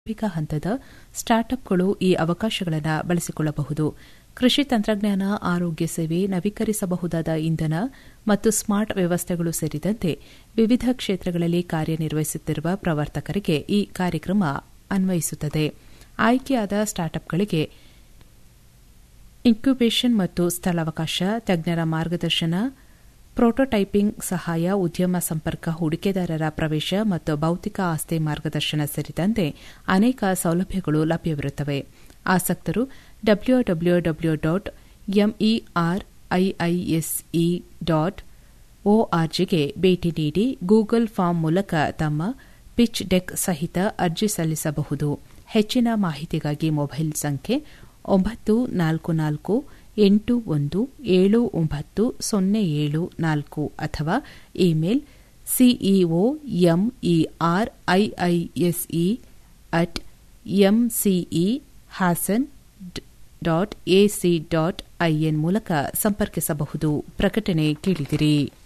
ಪ್ರಾರಂಭಿಕ ಹಂತದ ಸ್ಟಾರ್ಟ್ಅಪ್ಗಳು ಈ ಅವಕಾಶಗಳನ್ನು ಬಳಸಿಕೊಳ್ಳಬಹುದು ಕೃಷಿ ತಂತ್ರಜ್ಞಾನ ಆರೋಗ್ಯ ಸೇವೆ ನವೀಕರಿಸಬಹುದಾದ ಇಂಧನ ಮತ್ತು ಸ್ಮಾರ್ಟ್ ವ್ಯವಸ್ಥೆಗಳು ಸೇರಿದಂತೆ ವಿವಿಧ ಕ್ಷೇತ್ರಗಳಲ್ಲಿ ಕಾರ್ಯನಿರ್ವಹಿಸುತ್ತಿರುವ ಪ್ರವರ್ತಕರಿಗೆ ಈ ಕಾರ್ಯಕ್ರಮ ಅನ್ವಯಿಸುತ್ತದೆ ಆಯ್ಕೆಯಾದ ಸ್ಟಾರ್ಟ್ಅಪ್ಗಳಿಗೆ ಇನ್ಕ್ಯುಬೇಷನ್ ಮತ್ತು ಸ್ಥಳಾವಕಾಶ ತಜ್ಞರ ಮಾರ್ಗದರ್ಶನ ಪ್ರೋಟೋಟೈಪಿಂಗ್ ಸಹಾಯ ಉದ್ಯಮ ಸಂಪರ್ಕ ಹೂಡಿಕೆದಾರರ ಪ್ರವೇಶ ಮತ್ತು ಭೌತಿಕ ಆಸ್ತಿ ಮಾರ್ಗದರ್ಶನ ಸೇರಿದಂತೆ ಅನೇಕ ಸೌಲಭ್ಯಗಳು ಲಭ್ಯವಿರುತ್ತವೆ ಆಸಕ್ತರು W W W dot MERIISE dot ಒಆರ್ಜಿಗೆ ಭೇಟಿ ನೀಡಿ ಗೂಗಲ್ ಫಾರ್ಮ್ ಮೂಲಕ ತಮ್ಮ ಪಿಚ್ ಡೆಕ್ ಸಹಿತ ಅರ್ಜಿ ಸಲ್ಲಿಸಬಹುದು ಹೆಚ್ಚಿನ ಮಾಹಿತಿಗಾಗಿ ಮೊಬೈಲ್ ಸಂಖ್ಯೆ ಒಂಬತ್ತು ನಾಲ್ಕು ನಾಲ್ಕು ಎಂಟು ಒಂದು ಏಳು ಒಂಬತ್ತು ಸೊನ್ನೆ ಏಳು ನಾಲ್ಕು ಅಥವಾ email CEO MER IISE at MCE Hassan dot AC dot IN ಮೂಲಕ ಸಂಪರ್ಕಿಸಬಹುದು ಪ್ರಕಟಣೆ ಕೇಳಿದಿರಿ